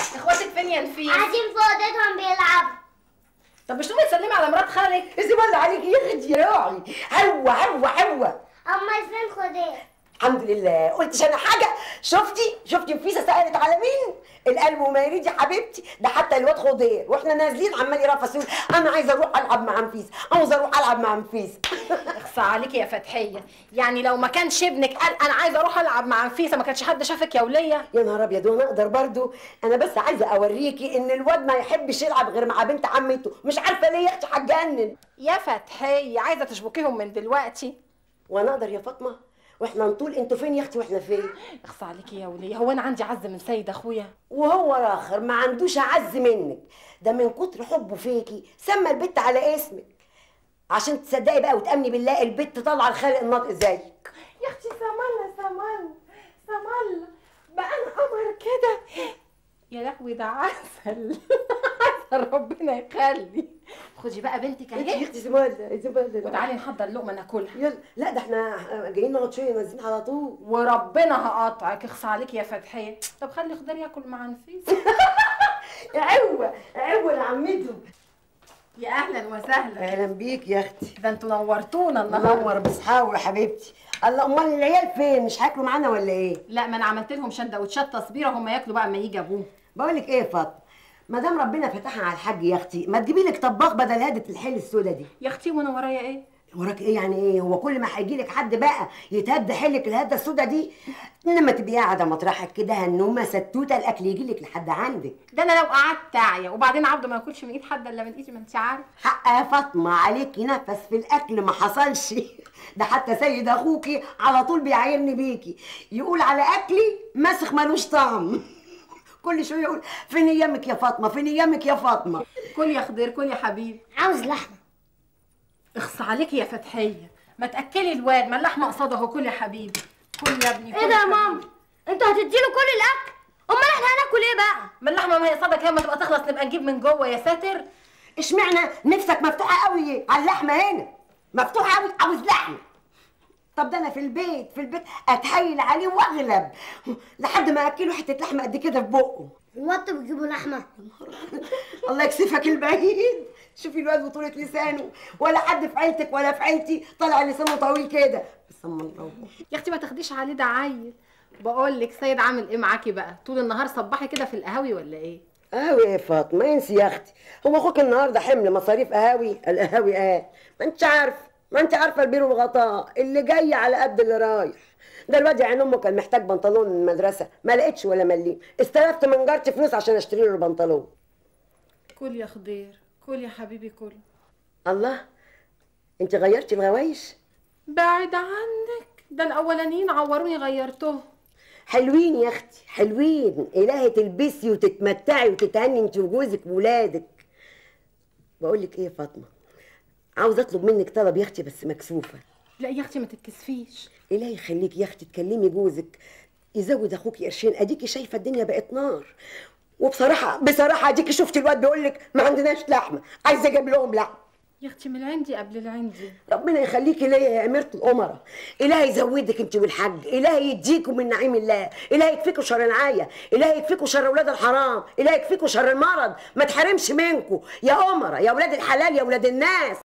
اخواتك فين يا نفيس قاعدين في اوضتهم بيلعبوا طب مش تقومي تسلمي على مرات خالك اسم الله عليك يا اختي يا راعي هوا هوا هوا امال فين خضير الحمد لله قلتش انا حاجه شفتي شفتي نفيسه سالت على مين القلب وما يريد يا حبيبتي ده حتى الواد خضير واحنا نازلين عمال يرفس يقول انا عايزه اروح العب مع نفيس عاوز اروح العب مع نفيس اخصى عليكي يا فتحيه يعني لو ما كانش ابنك قال انا عايزه اروح العب مع نفيسه ما كانش حد شافك يا وليه يا نهار ابيض وانا اقدر برضو انا بس عايزه اوريكي ان الواد ما يحبش يلعب غير مع بنت عمته مش عارفه ليه يا اختي هتجنن يا فتحيه عايزه تشبكيهم من دلوقتي وانا اقدر يا فاطمه واحنا نطول انتوا فين يا اختي واحنا فين اخصى عليكي يا وليه هو انا عندي عز من سيد اخويا وهو الاخر ما عندوش اعز منك ده من كتر حبه فيكي سمى البت على اسمك عشان تصدقي بقى وتامني بالله البت طالعه الخالق الناطق زيك يا اختي سمالة سمالة سمالة بقى انا قمر كده يا لهوي ده عسل عسل ربنا يخلي خدي بقى بنتك انت يا اهي اختي زباله زباله وتعالي نحضر لقمه ناكلها يلا لا ده احنا جايين نقعد شويه نازلين على طول وربنا هقطعك اخصى عليكي يا فتحيه طب خلي خضار ياكل مع نفيس عوه عوه لعمته يا اهلا وسهلا اهلا بيك يا اختي ده انتوا نورتونا النهارده منور بصحاوي يا حبيبتي الله امال العيال فين مش هياكلوا معانا ولا ايه لا ما انا عملت لهم سندوتشات تصبيره هم ياكلوا بقى اما يجي ابوه بقول لك ايه يا فاطمه ما دام ربنا فتحها على الحاج يا اختي ما تجيبي لك طباخ بدل هادة الحل السودا دي يا اختي وانا ورايا ايه وراك ايه يعني ايه هو كل ما هيجي لك حد بقى يتهد حلك الهده السودا دي انما تبقي قاعده مطرحك كده هنومه ستوته الاكل يجي لك لحد عندك ده انا لو قعدت اعيا وبعدين عبده ما ياكلش من ايد حد الا من ايدي ما انت عارف حق يا فاطمه عليكي نفس في الاكل ما حصلش ده حتى سيد اخوكي على طول بيعايرني بيكي يقول على اكلي مسخ ملوش طعم كل شويه يقول فين ايامك يا فاطمه فين ايامك يا فاطمه كل يا خضير كل يا حبيبي عاوز لحمه اخص عليكي يا فتحيه ما تاكلي الواد ما اللحمه قصاده اهو كل يا حبيبي كل يا ابني ايه كل ده يا حبيبي. ماما انتوا هتديله كل الاكل امال احنا هناكل ايه بقى ما اللحمه ما هي قصادك لما تبقى تخلص نبقى نجيب من جوه يا ساتر اشمعنى نفسك مفتوحه قوي على اللحمه هنا مفتوحه قوي عاوز لحمه طب ده انا في البيت في البيت اتحايل عليه واغلب لحد ما اكله حته لحمه قد كده في بقه هو انتوا بتجيبوا لحمه الله يكسفك البعيد شوفي الواد بطولة لسانه ولا حد في عيلتك ولا في عيلتي طالع لسانه طويل كده بس اما الله يا اختي ما تاخديش عليه ده عيل بقول لك سيد عامل ايه معاكي بقى طول النهار صباحي كده في القهاوي ولا ايه قهوي يا فاطمه انسي يا اختي هو اخوك النهارده حمل مصاريف قهاوي القهاوي قال ما انت عارفه ما انت عارفه البير والغطاء اللي جاي على قد اللي رايح ده الواد يا عين امه كان محتاج بنطلون من المدرسه ما لقيتش ولا مليم استلفت من جارتي فلوس عشان اشتري له البنطلون كل يا خضير كل يا حبيبي كل الله انت غيرتي الغوايش بعد عنك ده الاولانيين عوروني غيرتهم حلوين يا اختي حلوين الهي تلبسي وتتمتعي وتتهني انت وجوزك وولادك بقول لك ايه يا فاطمه عاوز اطلب منك طلب يا اختي بس مكسوفه لا يا اختي ما تتكسفيش الهي يخليك يا اختي تكلمي جوزك يزود اخوك قرشين اديكي شايفه الدنيا بقت نار وبصراحه بصراحه اديكي شفتي الواد بيقول لك ما عندناش لحمه عايزه اجيب لهم لحمه يا اختي من العندي قبل العندي ربنا يخليكي ليا يا اميره الامراء الهي يزودك انت والحاج الهي يديكم من نعيم الله الهي يكفيكوا شر العايه الهي يكفيكوا شر اولاد الحرام الهي يكفيكوا شر المرض ما تحرمش منكم يا امراء يا اولاد الحلال يا اولاد الناس